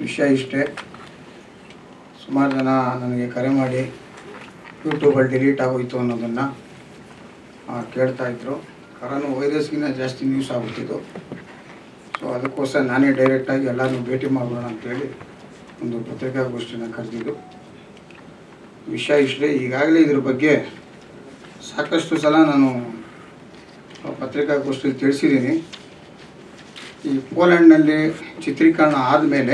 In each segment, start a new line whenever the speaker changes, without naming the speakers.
ವಿಷಯ ಇಷ್ಟೇ ಸುಮಾರು ಜನ ನನಗೆ ಕರೆ ಮಾಡಿ ಯೂಟ್ಯೂಬಲ್ಲಿ ಡಿಲೀಟ್ ಆಗೋಯ್ತು ಅನ್ನೋದನ್ನು ಕೇಳ್ತಾ ಇದ್ರು ಕರೋನಾ ವೈರಸ್ಗಿಂತ ಜಾಸ್ತಿ ನ್ಯೂಸ್ ಆಗ್ಬಿಟ್ಟಿದ್ದು ಸೊ ಅದಕ್ಕೋಸ್ಕರ ನಾನೇ ಡೈರೆಕ್ಟಾಗಿ ಎಲ್ಲರನ್ನೂ ಭೇಟಿ ಮಾಡೋಣ ಅಂತೇಳಿ ಒಂದು ಪತ್ರಿಕಾಗೋಷ್ಠಿನ ಕರೆದಿದ್ದು ವಿಷಯ ಇಷ್ಟೇ ಈಗಾಗಲೇ ಇದ್ರ ಬಗ್ಗೆ ಸಾಕಷ್ಟು ಸಲ ನಾನು ಪತ್ರಿಕಾಗೋಷ್ಠಿಯಲ್ಲಿ ತಿಳಿಸಿದ್ದೀನಿ ಈ ಪೋಲೆಂಡ್ನಲ್ಲಿ ಚಿತ್ರೀಕರಣ ಆದಮೇಲೆ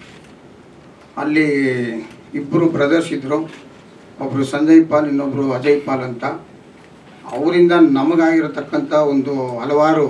ಅಲ್ಲಿ ಇಬ್ಬರು ಬ್ರದರ್ಸ್ ಇದ್ದರು ಒಬ್ಬರು ಸಂಜಯ್ ಪಾಲ್ ಇನ್ನೊಬ್ಬರು ಅಜಯ್ ಪಾಲ್ ಅಂತ ಅವರಿಂದ ನಮಗಾಗಿರತಕ್ಕಂಥ ಒಂದು ಹಲವಾರು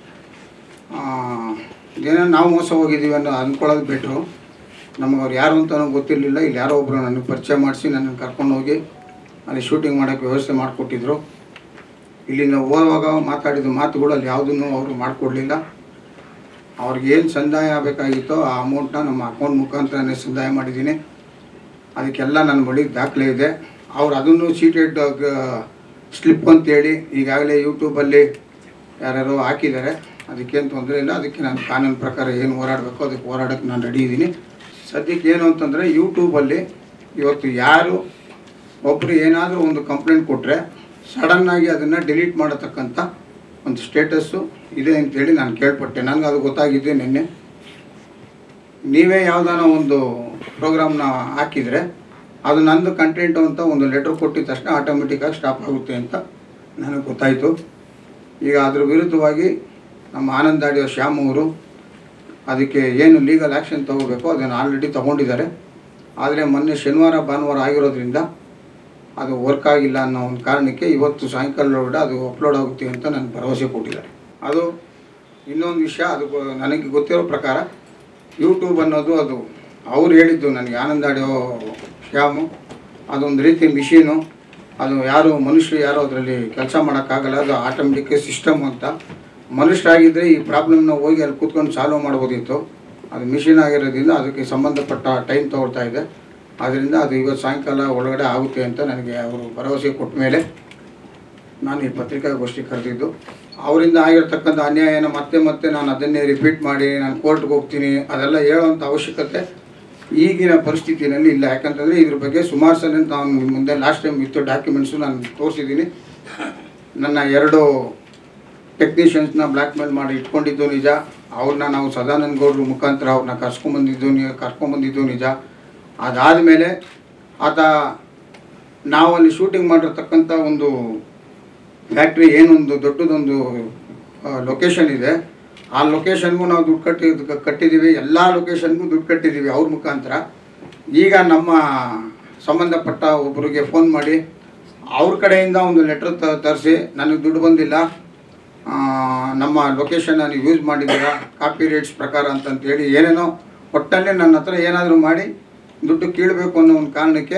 ಆ, ಏನೋ ನಾವು ಮೋಸ ಹೋಗಿದ್ದೀವಿ ಅನ್ನೋ ಅಂದ್ಕೊಳ್ಳೋದು ಬಿಟ್ಟರು ನಮಗೆ ಅವ್ರು ಯಾರು ಅಂತ ಗೊತ್ತಿರಲಿಲ್ಲ ಇಲ್ಲಿ ಯಾರೋ ಒಬ್ಬರು ನನಗೆ ಪರಿಚಯ ಮಾಡಿಸಿ ನನ್ನನ್ನು ಕರ್ಕೊಂಡು ಹೋಗಿ ಅಲ್ಲಿ ಶೂಟಿಂಗ್ ಮಾಡೋಕ್ಕೆ ವ್ಯವಸ್ಥೆ ಮಾಡಿಕೊಟ್ಟಿದ್ರು ಇಲ್ಲಿಂದ ಹೋಗುವಾಗ ಮಾತಾಡಿದ ಮಾತುಗಳು ಅಲ್ಲಿ ಯಾವುದನ್ನು ಅವರು ಮಾಡಿಕೊಡ್ಲಿಲ್ಲ ಅವ್ರಿಗೆ ಏನು ಸಂದಾಯ ಆಗಬೇಕಾಗಿತ್ತೋ ಆ ಅಮೌಂಟ್ನ ನಮ್ಮ ಅಕೌಂಟ್ ಮುಖಾಂತರನೇ ಸಂದಾಯ ಮಾಡಿದ್ದೀನಿ ಅದಕ್ಕೆಲ್ಲ ನನ್ನ ಬಳಿ ದಾಖಲೆ ಇದೆ ಅವ್ರು ಅದನ್ನು ಸೀಟೆಡ್ ಸ್ಲಿಪ್ ಅಂತೇಳಿ ಈಗಾಗಲೇ ಯೂಟ್ಯೂಬಲ್ಲಿ ಯಾರ್ಯಾರೋ ಹಾಕಿದ್ದಾರೆ ಅದಕ್ಕೇನು ತೊಂದರೆ ಇಲ್ಲ ಅದಕ್ಕೆ ನಾನು ಕಾನೂನು ಪ್ರಕಾರ ಏನು ಹೋರಾಡಬೇಕು ಅದಕ್ಕೆ ಹೋರಾಡೋಕ್ಕೆ ನಾನು ರೆಡಿ ಇದ್ದೀನಿ ಸದ್ಯಕ್ಕೆ ಏನು ಅಂತಂದರೆ ಯೂಟ್ಯೂಬಲ್ಲಿ ಇವತ್ತು ಯಾರು ಒಬ್ಬರು ಏನಾದರೂ ಒಂದು ಕಂಪ್ಲೇಂಟ್ ಕೊಟ್ಟರೆ ಸಡನ್ನಾಗಿ ಅದನ್ನು ಡಿಲೀಟ್ ಮಾಡತಕ್ಕಂಥ ಒಂದು ಸ್ಟೇಟಸ್ಸು ಇದೆ ಅಂತೇಳಿ ನಾನು ಕೇಳ್ಪಟ್ಟೆ ನನಗೆ ಅದು ಗೊತ್ತಾಗಿದೆ ನಿನ್ನೆ ನೀವೇ ಯಾವುದಾನ ಒಂದು ಪ್ರೋಗ್ರಾಮ್ನ ಹಾಕಿದರೆ ಅದು ನಂದು ಕಂಟೆಂಟು ಅಂತ ಒಂದು ಲೆಟ್ರ್ ಕೊಟ್ಟಿದ ತಕ್ಷಣ ಆಟೋಮೆಟಿಕ್ಕಾಗಿ ಸ್ಟಾಪ್ ಆಗುತ್ತೆ ಅಂತ ನನಗೆ ಗೊತ್ತಾಯಿತು ಈಗ ಅದ್ರ ವಿರುದ್ಧವಾಗಿ ನಮ್ಮ ಆನಂದ್ ಆಡಿಯೋ ಶ್ಯಾಮ್ ಅವರು ಅದಕ್ಕೆ ಏನು ಲೀಗಲ್ ಆ್ಯಕ್ಷನ್ ತಗೋಬೇಕು ಅದನ್ನು ಆಲ್ರೆಡಿ ತೊಗೊಂಡಿದ್ದಾರೆ ಆದರೆ ಮೊನ್ನೆ ಶನಿವಾರ ಭಾನುವಾರ ಆಗಿರೋದ್ರಿಂದ ಅದು ವರ್ಕ್ ಆಗಿಲ್ಲ ಅನ್ನೋ ಒಂದು ಕಾರಣಕ್ಕೆ ಇವತ್ತು ಸಾಯಂಕಾಲದೊಳಗಡೆ ಅದು ಅಪ್ಲೋಡ್ ಆಗುತ್ತೆ ಅಂತ ನನಗೆ ಭರವಸೆ ಕೊಟ್ಟಿದ್ದಾರೆ ಅದು ಇನ್ನೊಂದು ವಿಷಯ ಅದು ಗೊ- ನನಗೆ ಗೊತ್ತಿರೋ ಪ್ರಕಾರ ಯೂಟ್ಯೂಬ್ ಅನ್ನೋದು ಅದು ಅವ್ರು ಹೇಳಿದ್ದು ನನಗೆ ಆನಂದ ಆಡಿಯೋ ಶ್ಯಾಮು ಅದೊಂದು ರೀತಿ ಮಿಷಿನು ಅದು ಯಾರು ಮನುಷ್ಯರು ಯಾರು ಅದರಲ್ಲಿ ಕೆಲಸ ಮಾಡೋಕ್ಕಾಗಲ್ಲ ಅದು ಆಟೋಮೆಟಿಕ್ ಸಿಸ್ಟಮ್ ಅಂತ ಮನುಷ್ಯರಾಗಿದ್ದರೆ ಈ ಪ್ರಾಬ್ಲಮ್ನ ಹೋಗಿ ಅಲ್ಲಿ ಕೂತ್ಕೊಂಡು ಸಾಲ್ವ್ ಮಾಡ್ಬೋದಿತ್ತು ಅದು ಮಿಷಿನ್ ಆಗಿರೋದ್ರಿಂದ ಅದಕ್ಕೆ ಸಂಬಂಧಪಟ್ಟ ಟೈಮ್ ತಗೊಳ್ತಾ ಇದೆ ಆದ್ದರಿಂದ ಅದು ಇವತ್ತು ಸಾಯಂಕಾಲ ಒಳಗಡೆ ಆಗುತ್ತೆ ಅಂತ ನನಗೆ ಅವರು ಭರವಸೆ ಕೊಟ್ಟ ಮೇಲೆ ನಾನು ಈ ಪತ್ರಿಕಾಗೋಷ್ಠಿ ಕರೆದಿದ್ದು ಅವರಿಂದ ಆಗಿರ್ತಕ್ಕಂಥ ಅನ್ಯಾಯನ ಮತ್ತೆ ಮತ್ತೆ ನಾನು ಅದನ್ನೇ ರಿಪೀಟ್ ಮಾಡಿ ನಾನು ಕೋರ್ಟ್ಗೆ ಹೋಗ್ತೀನಿ ಅದೆಲ್ಲ ಹೇಳೋವಂಥ ಅವಶ್ಯಕತೆ ಈಗಿನ ಪರಿಸ್ಥಿತಿನಲ್ಲಿ ಇಲ್ಲ ಯಾಕಂತಂದರೆ ಇದ್ರ ಬಗ್ಗೆ ಸುಮಾರು ಸಲ ನಾನು ನಿಮ್ಮ ಮುಂದೆ ಲಾಸ್ಟ್ ಟೈಮ್ ವಿತ್ ಡಾಕ್ಯುಮೆಂಟ್ಸು ನಾನು ತೋರಿಸಿದ್ದೀನಿ ನನ್ನ ಎರಡು ಟೆಕ್ನಿಷಿಯನ್ಸ್ನ ಬ್ಲ್ಯಾಕ್ ಮೇಲ್ ಮಾಡಿ ಇಟ್ಕೊಂಡಿದ್ದು ನಿಜ ಅವ್ರನ್ನ ನಾವು ಸದಾನಂದ ಗೌಡ್ರ ಮುಖಾಂತರ ಅವ್ರನ್ನ ಕರ್ಸ್ಕೊಂಬಂದಿದ್ದು ನಿ ಕರ್ಕೊಂಬಂದಿದ್ದು ನಿಜ ಅದಾದಮೇಲೆ ಆತ ನಾವಲ್ಲಿ ಶೂಟಿಂಗ್ ಮಾಡಿರ್ತಕ್ಕಂಥ ಒಂದು ಫ್ಯಾಕ್ಟ್ರಿ ಏನೊಂದು ದೊಡ್ಡದೊಂದು ಲೊಕೇಶನ್ ಇದೆ ಆ ಲೊಕೇಶನ್ಗೂ ನಾವು ದುಡ್ಡು ಕಟ್ಟಿ ಕಟ್ಟಿದ್ದೀವಿ ಎಲ್ಲ ಲೊಕೇಶನ್ಗೂ ದುಡ್ಡು ಕಟ್ಟಿದ್ದೀವಿ ಅವ್ರ ಮುಖಾಂತರ ಈಗ ನಮ್ಮ ಸಂಬಂಧಪಟ್ಟ ಒಬ್ಬರಿಗೆ ಫೋನ್ ಮಾಡಿ ಅವ್ರ ಕಡೆಯಿಂದ ಒಂದು ಲೆಟ್ರ್ ತ ತರಿಸಿ ನನಗೆ ದುಡ್ಡು ಬಂದಿಲ್ಲ ಆ, ನಮ್ಮ ಲೊಕೇಶನ್ನ ನೀವು ಯೂಸ್ ಮಾಡಿದ್ದೀರಾ ಕಾಪಿ ರೇಟ್ಸ್ ಪ್ರಕಾರ ಅಂತಂತೇಳಿ ಏನೇನೋ ಒಟ್ಟಲ್ಲಿ ನನ್ನ ಹತ್ರ ಏನಾದರೂ ಮಾಡಿ ದುಡ್ಡು ಕೀಳಬೇಕು ಅನ್ನೋ ಒಂದು ಕಾರಣಕ್ಕೆ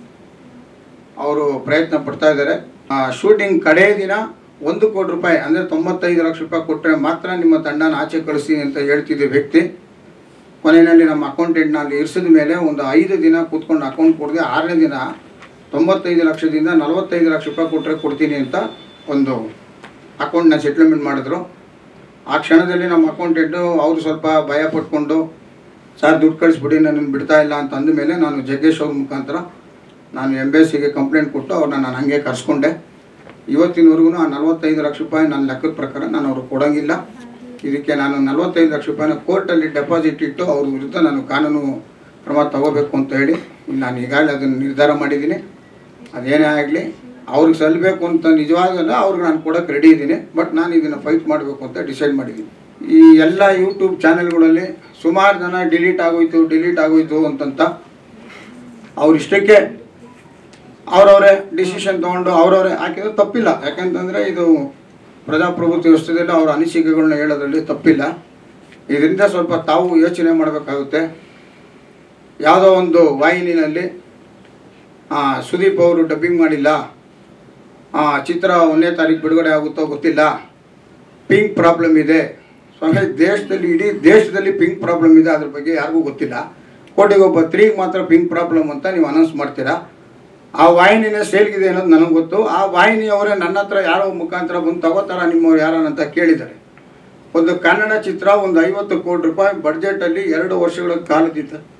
ಅವರು ಪ್ರಯತ್ನ ಪಡ್ತಾ ಇದ್ದಾರೆ ಶೂಟಿಂಗ್ ಕಡೇ ದಿನ ಒಂದು ಕೋಟಿ ರೂಪಾಯಿ ಅಂದರೆ ತೊಂಬತ್ತೈದು ಲಕ್ಷ ರೂಪಾಯಿ ಕೊಟ್ಟರೆ ಮಾತ್ರ ನಿಮ್ಮ ತಂಡನ ಆಚೆ ಕಳಿಸಿ ಅಂತ ಹೇಳ್ತಿದ್ದ ವ್ಯಕ್ತಿ ಕೊನೆಯಲ್ಲಿ ನಮ್ಮ ಅಕೌಂಟೆಂಟ್ನ ಅಲ್ಲಿ ಇರಿಸಿದ ಮೇಲೆ ಒಂದು ಐದು ದಿನ ಕೂತ್ಕೊಂಡು ಅಕೌಂಟ್ ಕೊಡದೆ ಆರನೇ ದಿನ ತೊಂಬತ್ತೈದು ಲಕ್ಷದಿಂದ ನಲವತ್ತೈದು ಲಕ್ಷ ರೂಪಾಯಿ ಕೊಟ್ಟರೆ ಕೊಡ್ತೀನಿ ಅಂತ ಒಂದು ಅಕೌಂಟ್ನ ಸೆಟ್ಲ್ಮೆಂಟ್ ಮಾಡಿದ್ರು ಆ ಕ್ಷಣದಲ್ಲಿ ನಮ್ಮ ಅಕೌಂಟೆಂಟು ಅವರು ಸ್ವಲ್ಪ ಭಯ ಪಟ್ಕೊಂಡು ಸರ್ ದುಡ್ಡು ಕಳಿಸ್ಬಿಡಿ ನನ್ನನ್ನು ಬಿಡ್ತಾ ಇಲ್ಲ ಅಂತ ಅಂದಮೇಲೆ ನಾನು ಜಗ್ಗೇಶ್ ಅವ್ರ ಮುಖಾಂತರ ನಾನು ಎಂಬೆಸಿಗೆ ಕಂಪ್ಲೇಂಟ್ ಕೊಟ್ಟು ಅವ್ರನ್ನ ನಾನು ಹಾಗೆ ಕರ್ಸ್ಕೊಂಡೆ ಇವತ್ತಿನವರೆಗೂ ಆ ನಲವತ್ತೈದು ಲಕ್ಷ ರೂಪಾಯಿ ನನ್ನ ಲೆಕ್ಕದ ಪ್ರಕಾರ ನಾನು ಅವ್ರಿಗೆ ಕೊಡೋಂಗಿಲ್ಲ ಇದಕ್ಕೆ ನಾನು ನಲವತ್ತೈದು ಲಕ್ಷ ರೂಪಾಯಿನ ಕೋರ್ಟಲ್ಲಿ ಡೆಪಾಸಿಟ್ ಇಟ್ಟು ಅವ್ರ ವಿರುದ್ಧ ನಾನು ಕಾನೂನು ಕ್ರಮ ತಗೋಬೇಕು ಅಂತ ಹೇಳಿ ನಾನು ಈಗಾಗಲೇ ಅದನ್ನು ನಿರ್ಧಾರ ಮಾಡಿದ್ದೀನಿ ಅದೇನೇ ಆಗಲಿ ಅವ್ರಿಗೆ ಸಲ್ಲಬೇಕು ಅಂತ ನಿಜವಾಗಲ್ಲ ಅವ್ರಿಗೆ ನಾನು ಕೊಡೋಕೆ ರೆಡಿ ಇದ್ದೀನಿ ಬಟ್ ನಾನು ಇದನ್ನು ಫೈಟ್ ಮಾಡಬೇಕು ಅಂತ ಡಿಸೈಡ್ ಮಾಡಿದ್ದೀನಿ ಈ ಎಲ್ಲ ಯೂಟ್ಯೂಬ್ ಚಾನೆಲ್ಗಳಲ್ಲಿ ಸುಮಾರು ಜನ ಡಿಲೀಟ್ ಆಗೋಯ್ತು ಡಿಲೀಟ್ ಆಗೋಯ್ತು ಅಂತಂತ ಅವ್ರಿಷ್ಟಕ್ಕೆ ಅವ್ರವರೇ ಡಿಸಿಷನ್ ತೊಗೊಂಡು ಅವ್ರವರೇ ಹಾಕಿದ್ರೆ ತಪ್ಪಿಲ್ಲ ಯಾಕಂತಂದರೆ ಇದು ಪ್ರಜಾಪ್ರಭುತ್ವ ವ್ಯವಸ್ಥೆಯಲ್ಲಿ ಅವರ ಅನಿಸಿಕೆಗಳನ್ನ ಹೇಳೋದ್ರಲ್ಲಿ ತಪ್ಪಿಲ್ಲ ಇದರಿಂದ ಸ್ವಲ್ಪ ತಾವು ಯೋಚನೆ ಮಾಡಬೇಕಾಗುತ್ತೆ ಯಾವುದೋ ಒಂದು ವಾಹಿನಿನಲ್ಲಿ ಆ, ಸುದೀಪ್ ಅವರು ಡಬ್ಬಿಂಗ್ ಮಾಡಿಲ್ಲ ಆ, ಚಿತ್ರ ಒಂದನೇ ತಾರೀಕು ಬಿಡುಗಡೆ ಆಗುತ್ತೋ ಗೊತ್ತಿಲ್ಲ ಪಿಂಕ್ ಪ್ರಾಬ್ಲಮ್ ಇದೆ ಸ್ವಾಮಿ ದೇಶದಲ್ಲಿ ಇಡೀ ದೇಶದಲ್ಲಿ ಪಿಂಕ್ ಪ್ರಾಬ್ಲಮ್ ಇದೆ ಅದ್ರ ಬಗ್ಗೆ ಯಾರಿಗೂ ಗೊತ್ತಿಲ್ಲ ಕೋಟಿಗೊಬ್ಬ ತ್ರೀಗೆ ಮಾತ್ರ ಪಿಂಕ್ ಪ್ರಾಬ್ಲಮ್ ಅಂತ ನೀವು ಅನೌನ್ಸ್ ಮಾಡ್ತೀರಾ ಆ ವಾಹಿನಿನೇ ಸೇಲ್ಗಿದೆ ಅನ್ನೋದು ನನಗೆ ಗೊತ್ತು ಆ ವಾಹಿನಿಯವರೇ ನನ್ನ ಹತ್ರ ಯಾರೋ ಮುಖಾಂತರ ಬಂದು ತಗೋತಾರ ನಿಮ್ಮವ್ರು ಯಾರನ್ನಂತ ಕೇಳಿದ್ದಾರೆ ಒಂದು ಕನ್ನಡ ಚಿತ್ರ ಒಂದು ಐವತ್ತು ಕೋಟಿ ರೂಪಾಯಿ ಬಡ್ಜೆಟಲ್ಲಿ ಎರಡು ವರ್ಷಗಳ ಕಾಲದಿಂದ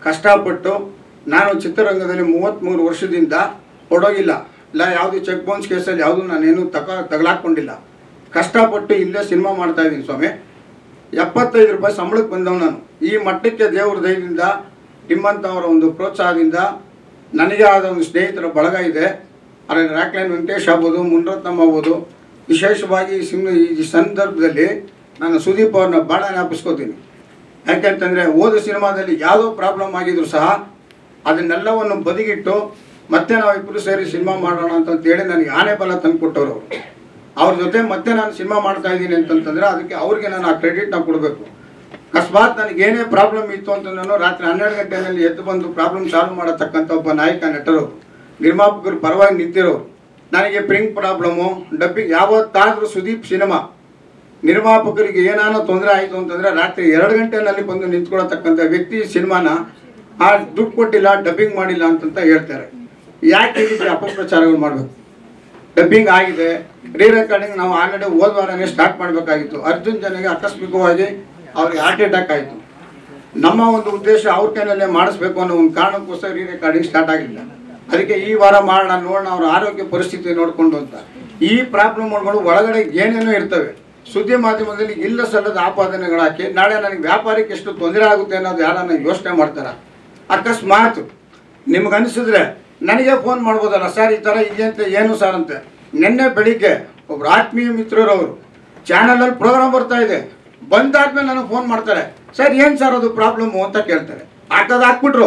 ಕಷ್ಟಪಟ್ಟು ನಾನು ಚಿತ್ರರಂಗದಲ್ಲಿ ಮೂವತ್ತ್ಮೂರು ವರ್ಷದಿಂದ ಕೊಡೋಗಿಲ್ಲ ಇಲ್ಲ ಯಾವುದು ಚೆಕ್ ಬೌನ್ಸ್ ಕೇಸಲ್ಲಿ ಯಾವುದು ನಾನೇನು ತಗ ತಗಲಾಕೊಂಡಿಲ್ಲ ಕಷ್ಟಪಟ್ಟು ಇಲ್ಲೇ ಸಿನಿಮಾ ಮಾಡ್ತಾ ಇದ್ದೀನಿ ಸ್ವಾಮಿ ಎಪ್ಪತ್ತೈದು ರೂಪಾಯಿ ಸಂಬಳಕ್ಕೆ ಬಂದವ್ ನಾನು ಈ ಮಟ್ಟಕ್ಕೆ ದೇವ್ರ ದಯದಿಂದ ನಿಮ್ಮಂಥವರ ಒಂದು ಪ್ರೋತ್ಸಾಹದಿಂದ ನನಗೆ ಆದ ಒಂದು ಸ್ನೇಹಿತರ ಬಳಗ ಇದೆ ಅದರಲ್ಲಿ ರಾಕ್ಲೈನ್ ವೆಂಕಟೇಶ್ ಆಗ್ಬೋದು ಮುನ್ರತ್ನಮ್ ಆಗ್ಬೋದು ವಿಶೇಷವಾಗಿ ಈ ಸಿಮ್ ಈ ಸಂದರ್ಭದಲ್ಲಿ ನಾನು ಸುದೀಪ್ ಅವ್ರನ್ನ ಭಾಳ ಜ್ಞಾಪಿಸ್ಕೋತೀನಿ ಯಾಕೆಂತಂದರೆ ಹೋದ ಸಿನಿಮಾದಲ್ಲಿ ಯಾವುದೋ ಪ್ರಾಬ್ಲಮ್ ಆಗಿದ್ರು ಸಹ ಅದನ್ನೆಲ್ಲವನ್ನು ಬದಿಗಿಟ್ಟು ಮತ್ತೆ ನಾವು ಇಬ್ಬರು ಸೇರಿ ಸಿನಿಮಾ ಮಾಡೋಣ ಅಂತಂತೇಳಿ ನನಗೆ ಆನೆ ಬಲ ತಂದು ಕೊಟ್ಟವರು ಅವರು ಅವ್ರ ಜೊತೆ ಮತ್ತೆ ನಾನು ಸಿನಿಮಾ ಮಾಡ್ತಾ ಇದ್ದೀನಿ ಅಂತಂತಂದ್ರೆ ಅದಕ್ಕೆ ಅವ್ರಿಗೆ ನಾನು ಆ ಕ್ರೆಡಿಟ್ನ ಕೊಡಬೇಕು ಅಕಸ್ಮಾತ್ ನನಗೆ ಏನೇ ಪ್ರಾಬ್ಲಮ್ ಇತ್ತು ಅಂತ ನಾನು ರಾತ್ರಿ ಹನ್ನೆರಡು ಗಂಟೆಯಲ್ಲಿ ಎದ್ದು ಬಂದು ಪ್ರಾಬ್ಲಮ್ ಸಾಲ್ವ್ ಮಾಡತಕ್ಕಂಥ ಒಬ್ಬ ನಾಯಕ ನಟರು ನಿರ್ಮಾಪಕರು ಪರವಾಗಿ ನಿಂತಿರೋರು ನನಗೆ ಪ್ರಿಂಗ್ ಪ್ರಾಬ್ಲಮ್ಮು ಡಬ್ಬಿಂಗ್ ಯಾವತ್ತಾದರೂ ಸುದೀಪ್ ಸಿನಿಮಾ ನಿರ್ಮಾಪಕರಿಗೆ ಏನಾನ ತೊಂದರೆ ಆಯಿತು ಅಂತಂದ್ರೆ ರಾತ್ರಿ ಎರಡು ಗಂಟೆನಲ್ಲಿ ಬಂದು ನಿಂತ್ಕೊಳತಕ್ಕಂಥ ವ್ಯಕ್ತಿ ಸಿನಿಮಾನ ಆ ದುಡ್ಡು ಕೊಟ್ಟಿಲ್ಲ ಡಬ್ಬಿಂಗ್ ಮಾಡಿಲ್ಲ ಅಂತಂತ ಹೇಳ್ತಾರೆ ಯಾಕೆ ಹೀಗೆ ಅಪಪ್ರಚಾರಗಳು ಮಾಡಬೇಕು ಡಬ್ಬಿಂಗ್ ಆಗಿದೆ ರೀ ರೆಕಾರ್ಡಿಂಗ್ ನಾವು ಆಲ್ರೆಡಿ ಹೋದ ವಾರನೇ ಸ್ಟಾರ್ಟ್ ಮಾಡಬೇಕಾಗಿತ್ತು ಅರ್ಜುನ್ ಜನಗೆ ಆಕಸ್ಮಿಕವಾಗಿ ಅವ್ರಿಗೆ ಹಾರ್ಟ್ ಅಟ್ಯಾಕ್ ಆಯಿತು ನಮ್ಮ ಒಂದು ಉದ್ದೇಶ ಅವ್ರ ಕೈನಲ್ಲೇ ಮಾಡಿಸ್ಬೇಕು ಅನ್ನೋ ಒಂದು ಕಾರಣಕ್ಕೋಸ್ಕರ ರೀ ರೆಕಾರ್ಡಿಂಗ್ ಸ್ಟಾರ್ಟ್ ಆಗಲಿಲ್ಲ ಅದಕ್ಕೆ ಈ ವಾರ ಮಾಡೋಣ ನೋಡೋಣ ಅವ್ರ ಆರೋಗ್ಯ ಪರಿಸ್ಥಿತಿ ನೋಡಿಕೊಂಡು ಅಂತ ಈ ಪ್ರಾಬ್ಲಮ್ಗಳು ಒಳಗಡೆ ಏನೇನೋ ಇರ್ತವೆ ಸುದ್ದಿ ಮಾಧ್ಯಮದಲ್ಲಿ ಇಲ್ಲ ಸಲ್ಲದ ಆಪಾದನೆಗಳು ಹಾಕಿ ನಾಳೆ ನನಗೆ ವ್ಯಾಪಾರಕ್ಕೆ ಎಷ್ಟು ತೊಂದರೆ ಆಗುತ್ತೆ ಅನ್ನೋದು ಯಾರನ್ನ ಯೋಚನೆ ಮಾಡ್ತಾರ ಅಕಸ್ಮಾತ್ ನಿಮ್ಗೆ ಅನಿಸಿದ್ರೆ ನನಗೆ ಫೋನ್ ಮಾಡ್ಬೋದಲ್ಲ ಸರ್ ಈ ಥರ ಇದೆ ಅಂತ ಏನು ಸರ್ ಅಂತೆ ನಿನ್ನೆ ಬೆಳಿಗ್ಗೆ ಒಬ್ರು ಆತ್ಮೀಯ ಮಿತ್ರರವರು ಚಾನಲಲ್ಲಿ ಪ್ರೋಗ್ರಾಮ್ ಬರ್ತಾ ಇದೆ ಬಂದಾದ್ಮೇಲೆ ನನಗೆ ಫೋನ್ ಮಾಡ್ತಾರೆ ಸರ್ ಏನು ಸರ್ ಅದು ಪ್ರಾಬ್ಲಮ್ಮು ಅಂತ ಕೇಳ್ತಾರೆ ಹಾಕೋದು ಹಾಕ್ಬಿಟ್ರು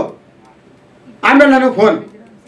ಆಮೇಲೆ ನನಗೆ ಫೋನ್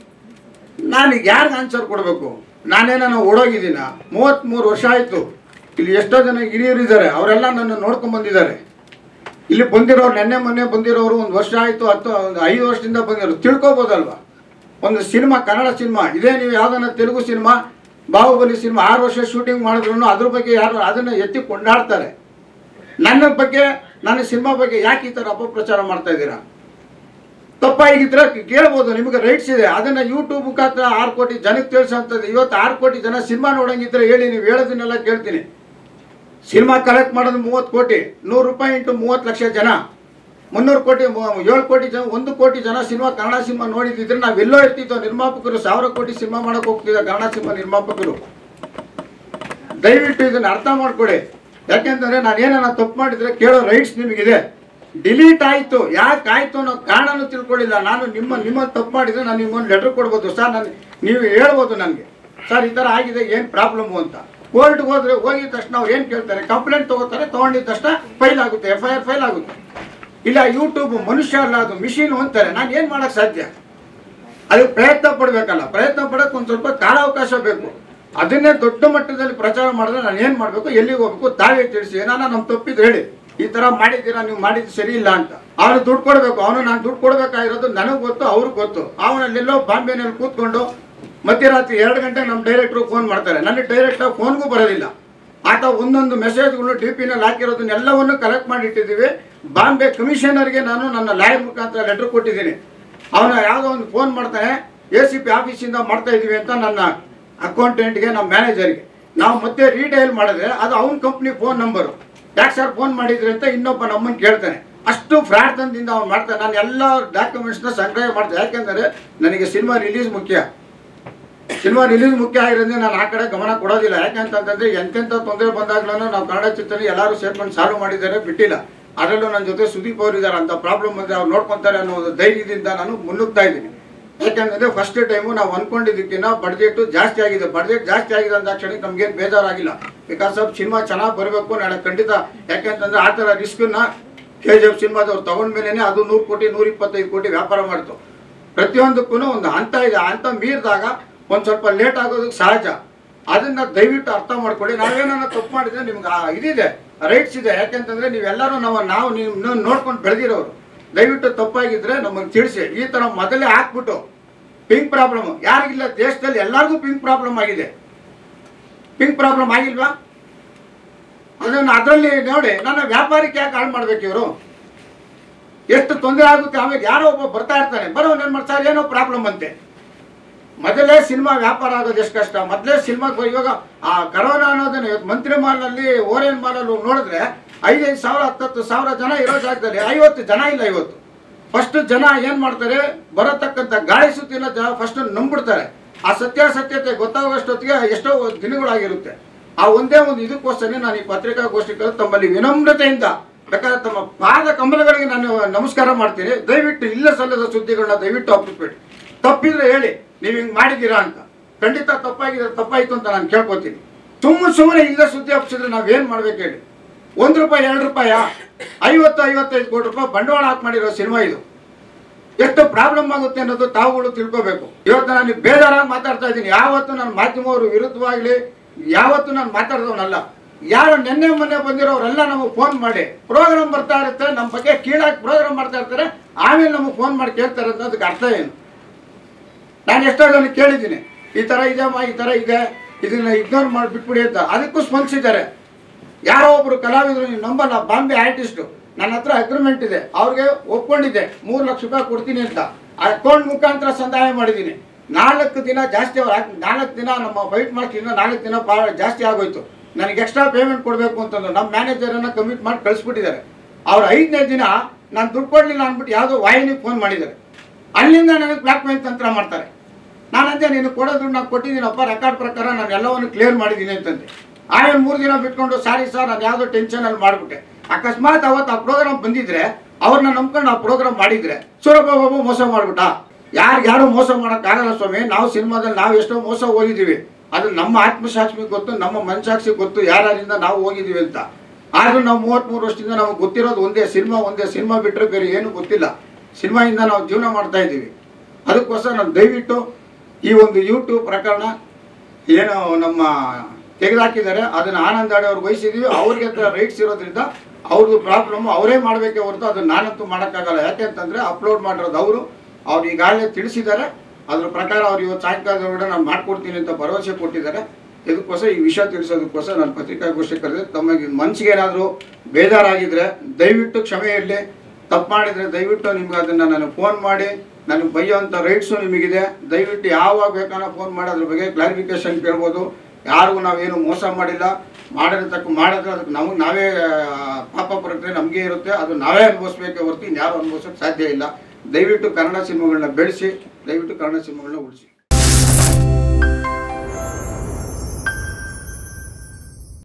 ನಾನು ಯಾರಿಗೆ ಆನ್ಸರ್ ಕೊಡಬೇಕು ನಾನೇನೋ ಓಡೋಗಿದ್ದೀನ ಮೂವತ್ತ್ಮೂರು ವರ್ಷ ಆಯಿತು ಇಲ್ಲಿ ಎಷ್ಟೋ ಜನ ಹಿರಿಯರು ಇದ್ದಾರೆ ಅವರೆಲ್ಲ ನನ್ನ ನೋಡ್ಕೊಂಡ್ ಬಂದಿದ್ದಾರೆ ಇಲ್ಲಿ ಬಂದಿರೋರು ನೆನ್ನೆ ಮೊನ್ನೆ ಬಂದಿರೋರು ಒಂದು ವರ್ಷ ಆಯಿತು ಹತ್ತು ಒಂದು ಐದು ವರ್ಷದಿಂದ ಬಂದಿರೋರು ತಿಳ್ಕೊಬೋದಲ್ವಾ ಒಂದು ಸಿನಿಮಾ ಕನ್ನಡ ಸಿನಿಮಾ ಇದೇ ನೀವು ಯಾವ್ದನ್ನ ತೆಲುಗು ಸಿನಿಮಾ ಬಾಹುಬಲಿ ಸಿನಿಮಾ ಆರು ವರ್ಷ ಶೂಟಿಂಗ್ ಮಾಡಿದ್ರು ಅದ್ರ ಬಗ್ಗೆ ಯಾರು ಅದನ್ನು ಎತ್ತಿ ಕೊಂಡಾಡ್ತಾರೆ ನನ್ನ ಬಗ್ಗೆ ನನ್ನ ಸಿನಿಮಾ ಬಗ್ಗೆ ಯಾಕೆ ಈ ಥರ ಅಪಪ್ರಚಾರ ಮಾಡ್ತಾ ಇದ್ದೀರಾ ತಪ್ಪಾಗಿದ್ರೆ ಕೇಳ್ಬೋದು ನಿಮಗೆ ರೈಟ್ಸ್ ಇದೆ ಅದನ್ನ ಯೂಟ್ಯೂಬ್ ಮುಖಾಂತರ ಆರು ಕೋಟಿ ಜನಕ್ಕೆ ತಿಳಿಸೋಂಥದ್ದು ಇವತ್ತು ಆರು ಕೋಟಿ ಜನ ಸಿನಿಮಾ ನೋಡಂಗಿದ್ರೆ ಹೇಳಿ ನೀವು ಹೇಳೋದನ್ನೆಲ್ಲ ಕೇಳ್ತೀನಿ ಸಿನಿಮಾ ಕಲೆಕ್ಟ್ ಮಾಡೋದು ಮೂವತ್ತು ಕೋಟಿ ನೂರು ರೂಪಾಯಿ ಇಂಟು ಮೂವತ್ತು ಲಕ್ಷ ಜನ ಮುನ್ನೂರು ಕೋಟಿ ಮು- ಏಳು ಕೋಟಿ ಜನ ಒಂದು ಕೋಟಿ ಜನ ಸಿನಿಮಾ ಕನ್ನಡ ಸಿನಿಮಾ ನೋಡಿದ್ರೆ ನಾವೆಲ್ಲೋ ಇರ್ತಿದ್ದೋ ನಿರ್ಮಾಪಕರು ಸಾವಿರ ಕೋಟಿ ಸಿನಿಮಾ ಮಾಡಕ್ ಹೋಗ್ತಿದ್ದ ಕನ್ನಡ ಸಿನಿಮಾ ನಿರ್ಮಾಪಕರು ದಯವಿಟ್ಟು ಇದನ್ನ ಅರ್ಥ ಮಾಡ್ಕೊಳ್ಳಿ ಯಾಕೆಂತಂದ್ರೆ ನಾನು ಏನಾನ ತಪ್ಪು ಮಾಡಿದ್ರೆ ಕೇಳೋ ರೈಟ್ಸ್ ನಿಮಗಿದೆ ಡಿಲೀಟ್ ಆಯ್ತು ಯಾಕೆ ಆಯ್ತು ಅನ್ನೋ ಕಾರಣನೂ ತಿಳ್ಕೊಳ್ಳಿಲ್ಲ ನಾನು ನಿಮ್ಮ ನಿಮ್ಮ ತಪ್ಪು ಮಾಡಿದ್ರೆ ನಾನು ನಿಮ್ಮೊಂದು ಲೆಟರ್ ಕೊಡ್ಬೋದು ಸರ್ ನಾನು ನೀವು ಹೇಳ್ಬೋದು ನನಗೆ ಸರ್ ಈ ಥರ ಆಗಿದೆ ಏನು ಪ್ರಾಬ್ಲಮ್ಮು ಅಂತ ಕೋರ್ಟ್ಗೆ ಹೋದ್ರೆ ಹೋಗಿದ ತಕ್ಷಣ ಅವ್ರು ಏನು ಕೇಳ್ತಾರೆ ಕಂಪ್ಲೇಂಟ್ ತಗೋತಾರೆ ತಗೊಂಡಿದ ತಕ್ಷಣ ಫೈಲ್ ಆಗುತ್ತೆ ಎಫ್ ಐ ಆರ್ ಫೈಲ್ ಆಗುತ್ತೆ ಇಲ್ಲ ಯೂಟ್ಯೂಬ್ ಮನುಷ್ಯ ಅಲ್ಲ ಅದು ಮಿಷಿನ್ ಅಂತಾರೆ ನಾನು ಏನು ಮಾಡೋಕ್ಕೆ ಸಾಧ್ಯ ಅದಕ್ಕೆ ಪ್ರಯತ್ನ ಪಡಬೇಕಲ್ಲ ಪ್ರಯತ್ನ ಪಡಕ್ಕೆ ಒಂದು ಸ್ವಲ್ಪ ಕಾಲಾವಕಾಶ ಬೇಕು ಅದನ್ನೇ ದೊಡ್ಡ ಮಟ್ಟದಲ್ಲಿ ಪ್ರಚಾರ ಮಾಡಿದ್ರೆ ನಾನು ಏನು ಮಾಡಬೇಕು ಎಲ್ಲಿಗೆ ಹೋಗ್ಬೇಕು ತಾವೇ ತಿಳಿಸಿ ಏನಾನ ನಮ್ಮ ತಪ್ಪಿದ್ದು ಹೇಳಿ ಈ ಥರ ಮಾಡಿದ್ದೀರಾ ನೀವು ಮಾಡಿದ್ದು ಸರಿ ಇಲ್ಲ ಅಂತ ಅವನು ದುಡ್ಡು ಕೊಡಬೇಕು ಅವನು ನಾನು ದುಡ್ಡು ಕೊಡಬೇಕಾಗಿರೋದು ನನಗೆ ಗೊತ್ತು ಅವ್ರಿಗೆ ಗೊತ್ತು ಅವನಲ್ಲೆಲ್ಲೋ ಬಾಂಬೆನಲ್ಲಿ ಕೂತ್ಕೊಂಡು ಮಧ್ಯರಾತ್ರಿ ಎರಡು ಗಂಟೆ ನಮ್ಮ ಡೈರೆಕ್ಟ್ರು ಫೋನ್ ಮಾಡ್ತಾರೆ ನನಗೆ ಡೈರೆಕ್ಟಾಗಿ ಫೋನ್ಗೂ ಬರೋದಿಲ್ಲ ಆತ ಒಂದೊಂದು ಮೆಸೇಜ್ಗಳು ಡಿ ಪಿನಲ್ಲಿ ಹಾಕಿರೋದನ್ನೆಲ್ಲವನ್ನು ಕಲೆಕ್ಟ್ ಮಾಡಿ ಇಟ್ಟಿದ್ದೀವಿ ಬಾಂಬೆ ಕಮಿಷನರ್ಗೆ ನಾನು ನನ್ನ ಲಾಯರ್ ಮುಖಾಂತರ ಲೆಟರ್ ಕೊಟ್ಟಿದ್ದೀನಿ ಅವನ ಯಾವುದೋ ಒಂದು ಫೋನ್ ಮಾಡ್ತಾನೆ ಎ ಸಿ ಪಿ ಆಫೀಸಿಂದ ಮಾಡ್ತಾ ಇದ್ದೀವಿ ಅಂತ ನನ್ನ ಅಕೌಂಟೆಂಟ್ಗೆ ನಮ್ಮ ಮ್ಯಾನೇಜರ್ಗೆ ನಾವು ಮತ್ತೆ ರೀಡೈಲ್ ಮಾಡಿದ್ರೆ ಅದು ಅವನ ಕಂಪ್ನಿ ಫೋನ್ ನಂಬರು ಯಾಕೆ ಸರ್ ಫೋನ್ ಮಾಡಿದ್ರಿ ಅಂತ ಇನ್ನೊಬ್ಬ ನಮ್ಮನ್ನು ಕೇಳ್ತಾನೆ ಅಷ್ಟು ಫ್ರಾಡ್ತನದಿಂದ ಅವ್ನು ಮಾಡ್ತಾನೆ ನಾನು ಎಲ್ಲ ಡಾಕ್ಯುಮೆಂಟ್ಸ್ನ ಸಂಗ್ರಹ ಮಾಡ್ತೇನೆ ಯಾಕೆಂದರೆ ನನಗೆ ಸಿನಿಮಾ ರಿಲೀಸ್ ಮುಖ್ಯ ಸಿನಿಮಾ ರಿಲೀಸ್ ಮುಖ್ಯ ಆಗಿರೋದ್ರಿಂದ ನಾನು ಆ ಕಡೆ ಗಮನ ಕೊಡೋದಿಲ್ಲ ಯಾಕಂತಂದ್ರೆ ಎಂತೆಂಥ ತೊಂದರೆ ಬಂದಾಗ್ಲೂ ನಾವು ಕನ್ನಡ ಚಿತ್ರ ಎಲ್ಲರೂ ಸೇರ್ಕೊಂಡು ಸಾಲ್ವ್ ಮಾಡಿದ್ದಾರೆ ಬಿಟ್ಟಿಲ್ಲ ಅದರಲ್ಲೂ ನನ್ನ ಜೊತೆ ಸುದೀಪ್ ಅವರು ಇದ್ದಾರೆ ಅಂತ ಪ್ರಾಬ್ಲಮ್ ಬಂದರೆ ಅವ್ರು ನೋಡ್ಕೊತಾರೆ ಅನ್ನೋ ಒಂದು ಧೈರ್ಯದಿಂದ ನಾನು ಮುನ್ನುಗ್ತಾ ಇದ್ದೀನಿ ಯಾಕಂತಂದ್ರೆ ಫಸ್ಟ್ ಟೈಮು ನಾವು ಅನ್ಕೊಂಡಿದ್ದಕ್ಕಿಂತ ಬಡ್ಜೆಟ್ ಜಾಸ್ತಿ ಆಗಿದೆ ಬಡ್ಜೆಟ್ ಜಾಸ್ತಿ ಆಗಿದೆ ಅಂತ ಕ್ಷಣಕ್ಕೆ ನಮ್ಗೇನು ಬೇಜಾರಾಗಿಲ್ಲ ಬಿಕಾಸ್ ಆಫ್ ಸಿನಿಮಾ ಚೆನ್ನಾಗಿ ಬರಬೇಕು ನಾಳೆ ಖಂಡಿತ ಯಾಕೆಂತಂದ್ರೆ ಆ ಥರ ರಿಸ್ಕನ್ನ ಕೆ ಜಿ ಎಫ್ ಸಿನಿಮಾದವ್ರು ತಗೊಂಡ್ಮೇಲೆ ಅದು ನೂರು ಕೋಟಿ ನೂರ ಇಪ್ಪತ್ತೈದು ಕೋಟಿ ವ್ಯಾಪಾರ ಮಾಡ್ತು ಪ್ರತಿಯೊಂದಕ್ಕೂ ಒಂದು ಹಂತ ಇದೆ ಆ ಹಂತ ಮೀರಿದಾಗ ಒಂದು ಸ್ವಲ್ಪ ಲೇಟ್ ಆಗೋದಕ್ಕೆ ಸಹಜ ಅದನ್ನ ದಯವಿಟ್ಟು ಅರ್ಥ ಮಾಡ್ಕೊಳ್ಳಿ ನಾವೇನಾರ ತಪ್ಪು ಮಾಡಿದ್ರೆ ನಿಮ್ಗೆ ಆ ಇದಿದೆ ರೈಟ್ಸ್ ಇದೆ ಯಾಕೆಂತಂದ್ರೆ ನೀವೆಲ್ಲರೂ ನಾವು ನಾವು ನೀವು ನೋಡ್ಕೊಂಡು ಬೆಳೆದಿರೋರು ದಯವಿಟ್ಟು ತಪ್ಪಾಗಿದ್ರೆ ನಮಗೆ ತಿಳಿಸಿ ಈ ಥರ ಮೊದಲೇ ಹಾಕ್ಬಿಟ್ಟು ಪಿಂಕ್ ಪ್ರಾಬ್ಲಮ್ ಯಾರಿಗಿಲ್ಲ ದೇಶದಲ್ಲಿ ಎಲ್ಲರಿಗೂ ಪಿಂಕ್ ಪ್ರಾಬ್ಲಮ್ ಆಗಿದೆ ಪಿಂಕ್ ಪ್ರಾಬ್ಲಮ್ ಆಗಿಲ್ವಾ ಅದನ್ನು ಅದರಲ್ಲಿ ನೋಡಿ ನನ್ನ ವ್ಯಾಪಾರಕ್ಕೆ ಯಾಕೆ ಹಾಳು ಮಾಡ್ಬೇಕು ಇವರು ಎಷ್ಟು ತೊಂದರೆ ಆಗುತ್ತೆ ಆಮೇಲೆ ಯಾರೋ ಒಬ್ಬ ಬರ್ತಾ ಇರ್ತಾನೆ ಬರೋ ಏನು ಮಾಡ್ತಾರೆ ಏನೋ ಪ್ರಾಬ್ಲಮ್ ಅಂತೆ ಮೊದಲೇ ಸಿನಿಮಾ ವ್ಯಾಪಾರ ಆಗೋದು ಎಷ್ಟು ಕಷ್ಟ ಮೊದಲೇ ಸಿನಿಮಾ ಇವಾಗ ಆ ಕರೋನಾ ಅನ್ನೋದನ್ನ ಇವತ್ತು ಮಂತ್ರಿ ಮಾಲ್ನಲ್ಲಿ ಓರೇನ್ ಮಾಲಲ್ಲಿ ನೋಡಿದ್ರೆ ಐದೈದು ಸಾವಿರ ಹತ್ತತ್ತು ಸಾವಿರ ಜನ ಇರೋ ಜಾಗದಲ್ಲಿ ಐವತ್ತು ಜನ ಇಲ್ಲ ಇವತ್ತು ಫಸ್ಟ್ ಜನ ಏನ್ ಮಾಡ್ತಾರೆ ಬರತಕ್ಕಂಥ ಗಾಳಿ ಸುದ್ದಿನ ಜನ ಫಸ್ಟ್ ನಂಬಿಡ್ತಾರೆ ಆ ಸತ್ಯಾಸತ್ಯತೆ ಗೊತ್ತಾಗುವಷ್ಟೊತ್ತಿಗೆ ಎಷ್ಟೋ ದಿನಗಳಾಗಿರುತ್ತೆ ಆ ಒಂದೇ ಒಂದು ಇದಕ್ಕೋಸ್ಕರ ನಾನು ಈ ಪತ್ರಿಕಾಗೋಷ್ಠಿ ಕರೆದು ತಮ್ಮಲ್ಲಿ ವಿನಮ್ರತೆಯಿಂದ ಬೇಕಾದ್ರೆ ತಮ್ಮ ಪಾದ ಕಮಲಗಳಿಗೆ ನಾನು ನಮಸ್ಕಾರ ಮಾಡ್ತೀನಿ ದಯವಿಟ್ಟು ಇಲ್ಲ ಸಲ್ಲದ ಸುದ್ದಿಗಳನ್ನ ದಯವಿಟ್ಟು ಅಪ್ಪಿಸ್ಬೇಡಿ ತಪ್ಪಿದ್ರೆ ಹೇಳಿ ನೀವು ಹಿಂಗೆ ಮಾಡಿದ್ದೀರಾ ಅಂತ ಖಂಡಿತ ತಪ್ಪಾಗಿದೆ ತಪ್ಪಾಯ್ತು ಅಂತ ನಾನು ಕೇಳ್ಕೊತೀನಿ ಸುಮ್ಮನೆ ಸುಮ್ಮನೆ ಇಲ್ಲ ಸುದ್ದಿ ಹಬ್ಸಿದ್ರೆ ನಾವೇನು ಮಾಡ್ಬೇಕು ಹೇಳಿ ಒಂದು ರೂಪಾಯಿ ಎರಡು ರೂಪಾಯ ಐವತ್ತು ಐವತ್ತೈದು ಕೋಟಿ ರೂಪಾಯಿ ಬಂಡವಾಳ ಹಾಕಿ ಮಾಡಿರೋ ಸಿನಿಮಾ ಇದು ಎಷ್ಟು ಪ್ರಾಬ್ಲಮ್ ಆಗುತ್ತೆ ಅನ್ನೋದು ತಾವುಗಳು ತಿಳ್ಕೋಬೇಕು ಇವತ್ತು ನಾನು ಬೇಜಾರಾಗಿ ಮಾತಾಡ್ತಾ ಇದ್ದೀನಿ ಯಾವತ್ತು ನಾನು ಮಾಧ್ಯಮವರು ವಿರುದ್ಧವಾಗಲಿ ಯಾವತ್ತು ನಾನು ಮಾತಾಡ್ದವನಲ್ಲ ಯಾರು ನಿನ್ನೆ ಮೊನ್ನೆ ಬಂದಿರೋರೆಲ್ಲ ನಮಗೆ ಫೋನ್ ಮಾಡಿ ಪ್ರೋಗ್ರಾಮ್ ಬರ್ತಾ ಇರುತ್ತೆ ನಮ್ಮ ಬಗ್ಗೆ ಕೀಳಾಗಿ ಪ್ರೋಗ್ರಾಮ್ ಮಾಡ್ತಾ ಇರ್ತಾರೆ ಆಮೇಲೆ ನಮಗೆ ಫೋನ್ ಮಾಡಿ ಕೇಳ್ತಾರೆ ಅನ್ನೋದಕ್ಕೆ ಅರ್ಥ ಏನು ನಾನು ಎಷ್ಟೋ ಜನ ಕೇಳಿದ್ದೀನಿ ಈ ಥರ ಇದೆಯಮ್ಮ ಈ ಥರ ಇದೆ ಇದನ್ನ ಇಗ್ನೋರ್ ಮಾಡಿ ಬಿಟ್ಬಿಡಿ ಅಂತ ಅದಕ್ಕೂ ಸ್ಪಂದಿಸಿದ್ದಾರೆ ಯಾರೋ ಒಬ್ರು ಕಲಾವಿದರು ನೀವು ನಂಬಲ್ಲ ಬಾಂಬೆ ಆರ್ಟಿಸ್ಟು ನನ್ನ ಹತ್ರ ಅಗ್ರಿಮೆಂಟ್ ಇದೆ ಅವ್ರಿಗೆ ಒಪ್ಕೊಂಡಿದ್ದೆ ಮೂರು ಲಕ್ಷ ರೂಪಾಯಿ ಕೊಡ್ತೀನಿ ಅಂತ ಅಕೌಂಟ್ ಮುಖಾಂತರ ಸಂದಾಯ ಮಾಡಿದ್ದೀನಿ ನಾಲ್ಕು ದಿನ ಜಾಸ್ತಿ ಅವ್ರು ಹಾಕಿ ನಾಲ್ಕು ದಿನ ನಮ್ಮ ವೈಟ್ ಮಾಸ್ಟರ್ನ ನಾಲ್ಕು ದಿನ ಪಾ ಜಾಸ್ತಿ ಆಗೋಯ್ತು ನನಗೆ ಎಕ್ಸ್ಟ್ರಾ ಪೇಮೆಂಟ್ ಕೊಡಬೇಕು ಅಂತಂದು ನಮ್ಮ ಮ್ಯಾನೇಜರನ್ನು ಕಮಿಟ್ ಮಾಡಿ ಕಳಿಸ್ಬಿಟ್ಟಿದ್ದಾರೆ ಅವ್ರು ಐದನೇ ದಿನ ನಾನು ದುಡ್ಡು ಕೊಡಲಿಲ್ಲ ಅಂದ್ಬಿಟ್ಟು ಯಾವುದೋ ವಾಹಿನಿಗೆ ಫೋನ್ ಮಾಡಿದ್ದಾರೆ ಅಲ್ಲಿಂದ ನನಗೆ ಬ್ಲಾಕ್ ಮೇಲ್ ತಂತ್ರ ಮಾಡ್ತಾರೆ ನಾನಂತೆ ನೀನು ಕೊಡೋ ದುಡ್ಡು ನಾನು ಕೊಟ್ಟಿದ್ದೀನಪ್ಪ ರೆಕಾರ್ಡ್ ಪ್ರಕಾರ ನಾನು ಎಲ್ಲವನ್ನು ಕ್ಲಿಯರ್ ಮಾಡಿದ್ದೀನಿ ಅಂತಂದೆ ಆಮೇಲೆ ಮೂರು ದಿನ ಬಿಟ್ಕೊಂಡು ಸಾರಿ ಸರ್ ನಾನು ಯಾವುದೋ ಟೆನ್ಷನಲ್ಲಿ ಮಾಡಿಬಿಟ್ಟೆ ಅಕಸ್ಮಾತ್ ಅವತ್ತು ಆ ಪ್ರೋಗ್ರಾಮ್ ಬಂದಿದ್ರೆ ಅವ್ರನ್ನ ನಂಬ್ಕೊಂಡು ಆ ಪ್ರೋಗ್ರಾಮ್ ಮಾಡಿದ್ರೆ ಸೂರಪ್ಪ ಬಾಬು ಮೋಸ ಮಾಡ್ಬಿಟ್ಟ ಯಾರು ಮೋಸ ಮಾಡೋಕ್ಕಾಗಲ್ಲ ಸ್ವಾಮಿ ನಾವು ಸಿನಿಮಾದಲ್ಲಿ ನಾವು ಎಷ್ಟೋ ಮೋಸ ಹೋಗಿದ್ದೀವಿ ಅದು ನಮ್ಮ ಆತ್ಮಸಾಕ್ಷಿಗೆ ಗೊತ್ತು ನಮ್ಮ ಮನಸಾಕ್ಷಿಗೆ ಗೊತ್ತು ಯಾರಿಂದ ನಾವು ಹೋಗಿದ್ದೀವಿ ಅಂತ ಆದ್ರೂ ನಾವು ಮೂವತ್ತ್ಮೂರು ವರ್ಷದಿಂದ ನಮಗೆ ಗೊತ್ತಿರೋದು ಒಂದೇ ಸಿನಿಮಾ ಒಂದೇ ಸಿನಿಮಾ ಬಿಟ್ಟರೆ ಬೇರೆ ಏನೂ ಗೊತ್ತಿಲ್ಲ ಸಿನಿಮಾಯಿಂದ ನಾವು ಜೀವನ ಮಾಡ್ತಾ ಇದ್ದೀವಿ ಅದಕ್ಕೋಸ್ಕರ ನಾನು ದಯವಿಟ್ಟು ಈ ಒಂದು ಯೂಟ್ಯೂಬ್ ಪ್ರಕರಣ ಏನು ನಮ್ಮ ತೆಗೆದುಹಾಕಿದ್ದಾರೆ ಅದನ್ನು ಆನಂದ್ ಆಡಿ ಅವ್ರಿಗೆ ವಹಿಸಿದೀವಿ ಅವ್ರಿಗೆ ಹತ್ರ ರೈಟ್ಸ್ ಇರೋದ್ರಿಂದ ಅವ್ರದ್ದು ಪ್ರಾಬ್ಲಮ್ ಅವರೇ ಮಾಡಬೇಕೇ ಹೊರತು ಅದನ್ನ ನಾನಂತೂ ಮಾಡೋಕ್ಕಾಗಲ್ಲ ಯಾಕೆ ಅಂತಂದರೆ ಅಪ್ಲೋಡ್ ಮಾಡಿರೋದು ಅವರು ಅವ್ರು ಈಗಾಗಲೇ ತಿಳಿಸಿದ್ದಾರೆ ಅದ್ರ ಪ್ರಕಾರ ಅವ್ರು ಇವತ್ತು ಸಾಯಂಕಾಲದೊಳಗಡೆ ನಾನು ಮಾಡ್ಕೊಡ್ತೀನಿ ಅಂತ ಭರವಸೆ ಕೊಟ್ಟಿದ್ದಾರೆ ಇದಕ್ಕೋಸ್ಕರ ಈ ವಿಷಯ ತಿಳಿಸೋದಕ್ಕೋಸ್ಕರ ನಾನು ಪತ್ರಿಕಾಗೋಷ್ಠಿ ಕರೆದು ತಮಗೆ ಮನಸ್ಸಿಗೆ ಏನಾದರೂ ಬೇಜಾರಾಗಿದ್ದರೆ ದಯವಿಟ್ಟು ಕ್ಷಮೆ ಇರಲಿ ತಪ್ಪು ಮಾಡಿದರೆ ದಯವಿಟ್ಟು ನಿಮ್ಗೆ ಅದನ್ನು ನಾನು ಫೋನ್ ಮಾಡಿ ನನಗೆ ಬೈಯೋಂಥ ರೈಟ್ಸು ನಿಮಗಿದೆ ದಯವಿಟ್ಟು ಯಾವಾಗ ಬೇಕಾನ ಫೋನ್ ಮಾಡಿ ಅದ್ರ ಬಗ್ಗೆ ಕ್ಲಾರಿಫಿಕೇಶನ್ ಕೇಳ್ಬೋದು ಯಾರಿಗೂ ನಾವೇನು ಮೋಸ ಮಾಡಿಲ್ಲ ಮಾಡಿರ್ತಕ್ಕ ಮಾಡಿದ್ರೆ ಅದಕ್ಕೆ ನಮಗೆ ನಾವೇ ಆ, ಪಾಪ ಪ್ರಕ್ರಿಯೆ ನಮಗೆ ಇರುತ್ತೆ ಅದು ನಾವೇ ಅನುಭವಿಸ್ಬೇಕೇ ಹೊರತು ಇನ್ಯಾರು ಅನುಭವಿಸೋಕ್ಕೆ ಸಾಧ್ಯ ಇಲ್ಲ ದಯವಿಟ್ಟು ಕನ್ನಡ ಸಿನಿಮಾಗಳನ್ನ ಬೆಳೆಸಿ ದಯವಿಟ್ಟು ಕನ್ನಡ ಸಿನಿಮಾಗಳನ್ನ ಉಳಿಸಿ